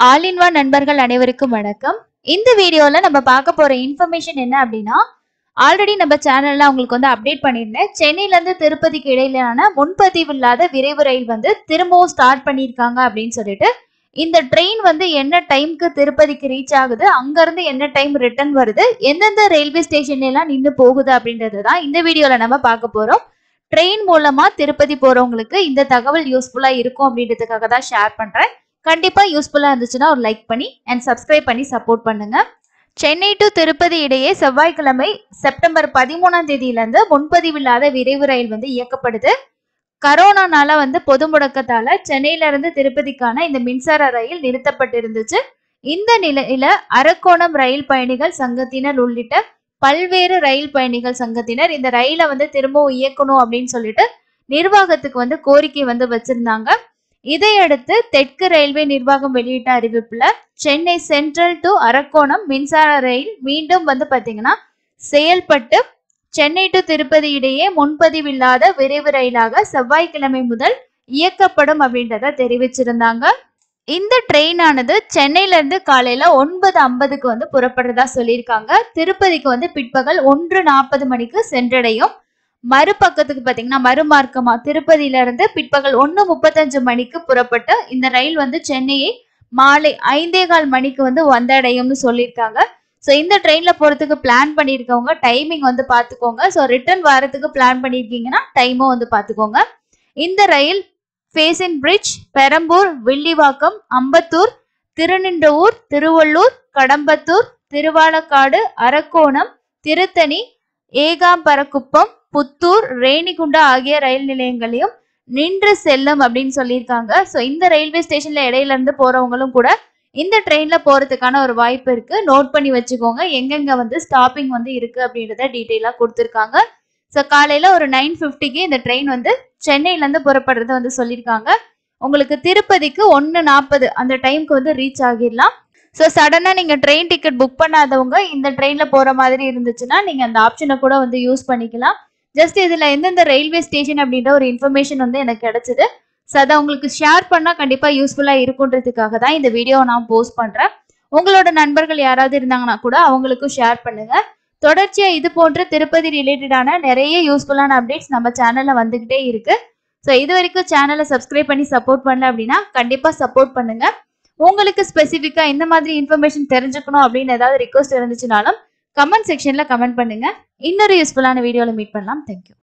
all in one நண்பர்கள் அனைவருக்கும் வணக்கம் இந்த வீடியோல நம்ம பார்க்க போற இன்ஃபர்மேஷன் என்ன அப்படின்னா ஆல்ரெடி நம்ம சேனல்ல உங்களுக்கு வந்து அப்டேட் பண்ணியிருந்தேன் சென்னையில இருந்து திருப்பதிக்கு இடையிலான முன்பதிவு இல்லாத விரைவு ரயில் வந்து திரும்பவும் ஸ்டார்ட் பண்ணியிருக்காங்க அப்படின்னு சொல்லிட்டு இந்த ட்ரெயின் வந்து என்ன டைம்க்கு திருப்பதிக்கு ரீச் ஆகுது அங்க இருந்து என்ன டைம் ரிட்டர்ன் வருது எந்தெந்த ரயில்வே ஸ்டேஷன்ல எல்லாம் நின்று போகுது அப்படின்றது தான் இந்த வீடியோல நம்ம பார்க்க போறோம் ட்ரெயின் மூலமா திருப்பதி போறவங்களுக்கு இந்த தகவல் யூஸ்ஃபுல்லா இருக்கும் அப்படின்றதுக்காக தான் ஷேர் பண்றேன் கண்டிப்பா யூஸ்ஃபுல்லா இருந்துச்சுன்னா ஒரு லைக் பண்ணி அண்ட் சப்ஸ்கிரைப் பண்ணி சப்போர்ட் பண்ணுங்க சென்னை டு திருப்பதி இடையே செவ்வாய்க்கிழமை செப்டம்பர் பதிமூணாம் தேதியிலிருந்து முன்பதிவில்லாத விரைவு ரயில் வந்து இயக்கப்படுது கரோனானால வந்து பொது முடக்கத்தால சென்னையில இருந்து திருப்பதிக்கான இந்த மின்சார ரயில் நிறுத்தப்பட்டிருந்துச்சு இந்த நிலையில அரக்கோணம் ரயில் பயணிகள் சங்கத்தினர் உள்ளிட்ட பல்வேறு ரயில் பயணிகள் சங்கத்தினர் இந்த ரயிலை வந்து திரும்பவும் இயக்கணும் அப்படின்னு சொல்லிட்டு நிர்வாகத்துக்கு வந்து கோரிக்கை வந்து வச்சிருந்தாங்க இதையடுத்து தெற்கு ரயில்வே நிர்வாகம் வெளியிட்ட அறிவிப்புல சென்னை சென்ட்ரல் டு அரக்கோணம் மின்சார ரயில் மீண்டும் வந்து பாத்தீங்கன்னா செயல்பட்டு சென்னை டு திருப்பதி இடையே முன்பதிவில்லாத விரைவு ரயிலாக செவ்வாய்க்கிழமை முதல் இயக்கப்படும் அப்படின்றத தெரிவிச்சிருந்தாங்க இந்த ட்ரெயின் ஆனது சென்னையில இருந்து காலையில ஒன்பது ஐம்பதுக்கு வந்து புறப்படுறதா சொல்லியிருக்காங்க திருப்பதிக்கு வந்து பிற்பகல் ஒன்று நாற்பது மணிக்கு சென்றடையும் மறுபக்கத்துக்கு பாத்தீங்கன்னா மறுமார்க்கமா திருப்பதியில இருந்து பிற்பகல் ஒன்று முப்பத்தஞ்சு மணிக்கு புறப்பட்டு இந்த ரயில் வந்து சென்னையை மாலை ஐந்தே கால் மணிக்கு வந்து வந்தடையும்னு சொல்லியிருக்காங்க ஸோ இந்த ட்ரெயினில் போகிறதுக்கு பிளான் பண்ணியிருக்கவங்க டைமிங் வந்து பார்த்துக்கோங்க ஸோ ரிட்டர்ன் வரதுக்கு பிளான் பண்ணியிருக்கீங்கன்னா டைமும் வந்து பார்த்துக்கோங்க இந்த ரயில் ஃபேசின் பிரிட்ஜ் பெரம்பூர் வில்லிவாக்கம் அம்பத்தூர் திருநின்றவூர் திருவள்ளூர் கடம்பத்தூர் திருவாலக்காடு அரக்கோணம் திருத்தணி ஏகாம்பரக்குப்பம் புத்தூர் ரேணிகுண்டா ஆகிய ரயில் நிலையங்களையும் நின்று செல்லும் அப்படின்னு சொல்லியிருக்காங்க ஸோ இந்த ரயில்வே ஸ்டேஷன்ல இடையில இருந்து போறவங்களும் கூட இந்த ட்ரெயின்ல போறதுக்கான ஒரு வாய்ப்பு இருக்கு நோட் பண்ணி வச்சுக்கோங்க எங்கெங்க வந்து ஸ்டாப்பிங் வந்து இருக்கு அப்படின்றத டீட்டெயிலாக கொடுத்துருக்காங்க ஸோ காலையில ஒரு நைன் ஃபிஃப்டிக்கு இந்த ட்ரெயின் வந்து சென்னையில இருந்து புறப்படுறத வந்து சொல்லியிருக்காங்க உங்களுக்கு திருப்பதிக்கு ஒன்று நாற்பது அந்த டைம்க்கு வந்து ரீச் ஆகிடலாம் ஸோ சடனாக நீங்கள் ட்ரெயின் டிக்கெட் புக் பண்ணாதவங்க இந்த ட்ரெயினில் போகிற மாதிரி இருந்துச்சுன்னா நீங்கள் அந்த ஆப்ஷனை கூட வந்து யூஸ் பண்ணிக்கலாம் ஜஸ்ட் இதில் எந்தெந்த ரயில்வே ஸ்டேஷன் அப்படின்ற ஒரு இன்ஃபர்மேஷன் வந்து எனக்கு கிடைச்சது ஸோ அதை உங்களுக்கு ஷேர் பண்ணால் கண்டிப்பாக யூஸ்ஃபுல்லாக இருக்குன்றதுக்காக தான் இந்த வீடியோ நான் போஸ்ட் பண்ணுறேன் உங்களோட நண்பர்கள் யாராவது இருந்தாங்கன்னா கூட அவங்களுக்கும் ஷேர் பண்ணுங்க தொடர்ச்சியாக இது போன்ற திருப்பதி ரிலேட்டடான நிறைய யூஸ்ஃபுல்லான அப்டேட்ஸ் நம்ம சேனலில் வந்துக்கிட்டே இருக்கு ஸோ இது வரைக்கும் சேனலை சப்ஸ்கிரைப் பண்ணி சப்போர்ட் பண்ணல அப்படின்னா கண்டிப்பாக சப்போர்ட் பண்ணுங்க உங்களுக்கு ஸ்பெசிஃபிக்காக இந்த மாதிரி இன்ஃபர்மேஷன் தெரிஞ்சுக்கணும் அப்படின்னு ஏதாவது ரிக்வஸ்ட் இருந்துச்சுனாலும் கமெண்ட் செக்ஷனில் கமெண்ட் பண்ணுங்க இன்னொரு யூஸ்ஃபுல்லான வீடியோவில் மீட் பண்ணலாம் தேங்க்யூ